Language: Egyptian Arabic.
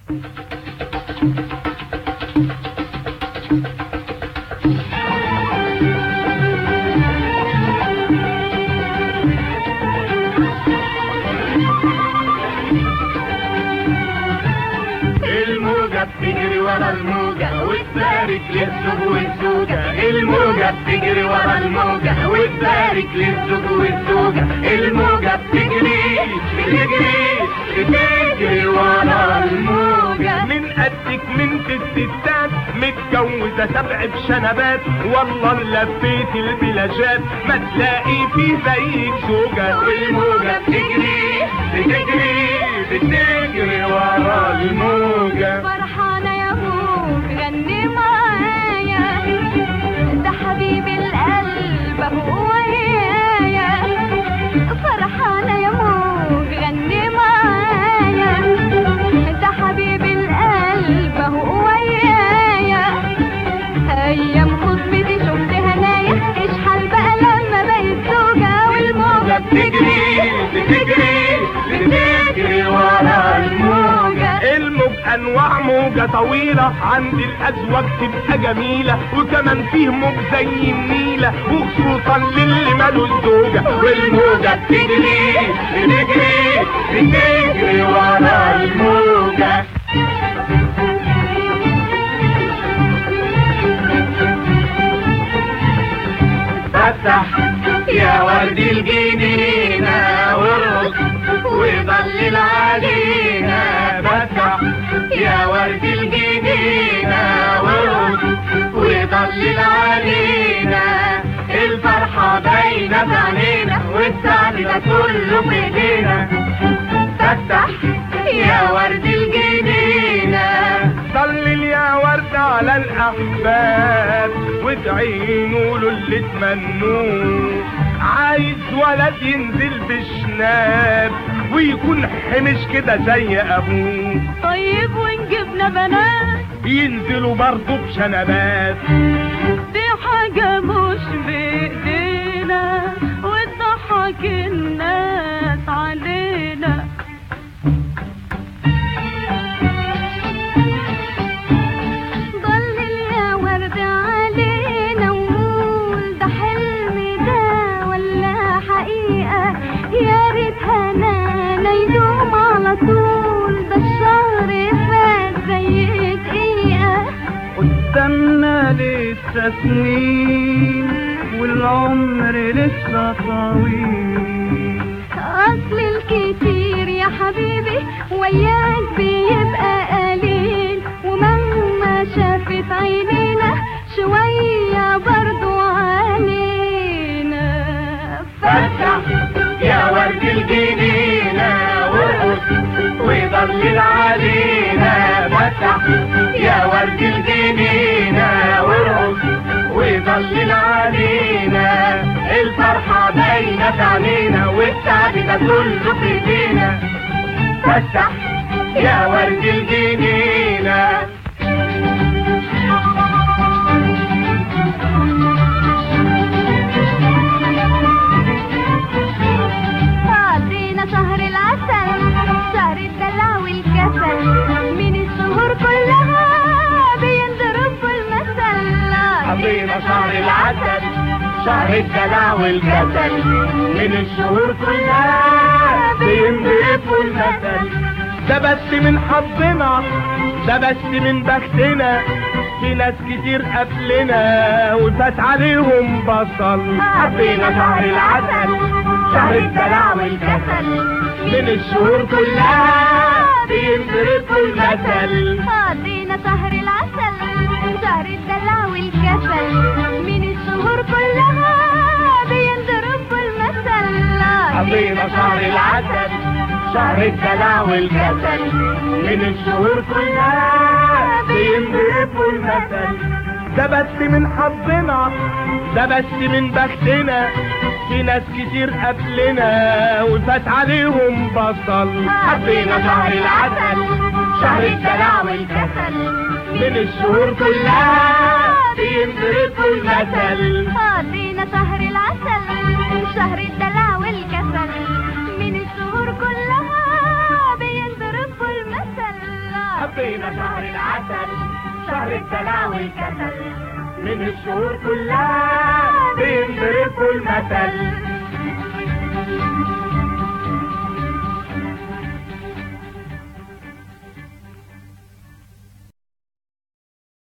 الموجة بتجري ورا الموجة وتبارك للزوج والزوجة الموجة بتجري ورا الموجة وتبارك للزوج والزوجة الموجة بتجري بتجري بتجري ورا الموجة من قدك من الستات متجوزة سبع بشنبات والله لفيت البلاجات ما تلاقي في زيك زوجة والموجة بتجري بتجري بتجري ورا الموجة فرحانة يا موج غني معايا ده حبيب القلب هو ويايا فرحانة يا موج غني معايا ده حبيب القلب هو ويايا أيام خطبتي شفت هنايا اشحال بقى لما بقيت زوجة والموجة بتجري بتجري بتجري ورا الموجة الموج انواع موجة طويلة عند الازواج تبقى جميلة وكمان فيه موج زي النيلة وخصوصا للي ماله الزوجة والموجة بتجري بتجري بتجري ورا الموجة فتح يا ورد الجنينة وارقص وضلل علينا فتح يا ورد الجنينة وارقص وضلل علينا الفرحة باينة في عينينا والسعد ده كله في ايدينا فتح يا ورد الجنينة ضلل يا ورد على الاحباب وادعينوا له اللي تمنوه عايز ولد ينزل بشناب ويكون حمش كده زي ابوه طيب ونجيبنا بنات ينزلوا برضه بشنبات دي حاجة مش بإيدينا وتضحك الناس علينا ضلل يا ورد علينا وقول ده حلم ده ولا حقيقة يا ريت هنانا يدوم على طول ده الشهر فات زي دقيقة قدامنا لسه سنين والعمر لسه طويل أصل الكتير يا حبيبي وياك بيبقى قليل ومهما شافت عينينا شوية برضو علينا فتح يا ورد الجنينة وارقص وضلل علينا فتح يا ورد الجنينة وارقص وضلل علينا الفرحة باينة في عينينا والسعد ده كله في ايدينا فتح يا ورد الجنينة قضينا شهر العسل شهر الدلع والكسل من الشهور كلها بينضرب المثل قضينا شهر العسل شهر الدلع والكسل من الشهور كلها بينضربوا المثل ده بس من حظنا ده بس من بختنا في ناس كتير قبلنا وفات عليهم بصل قضينا شهر العسل شهر الدلع والكسل من الشهور كلها بينضربوا المثل قضينا شهر العسل شهر الدلع والكسل من الشهور كلها بينضرب المثل قضينا شهر العسل شهر الدلع والكسل من الشهور كلها بينضربوا المثل ده بس من حظنا ده بس من بختنا في ناس كتير قبلنا وفات عليهم بصل قضينا شهر العسل شهر الدلع والكسل من الشهور كلها بينضربوا المثل قضينا شهر العسل شهر الدلع والكسل من الشهور كلها بينضرب المثل ربنا شهر العسل شهر الدلع والكسل من الشهور كلها بينضرب المثل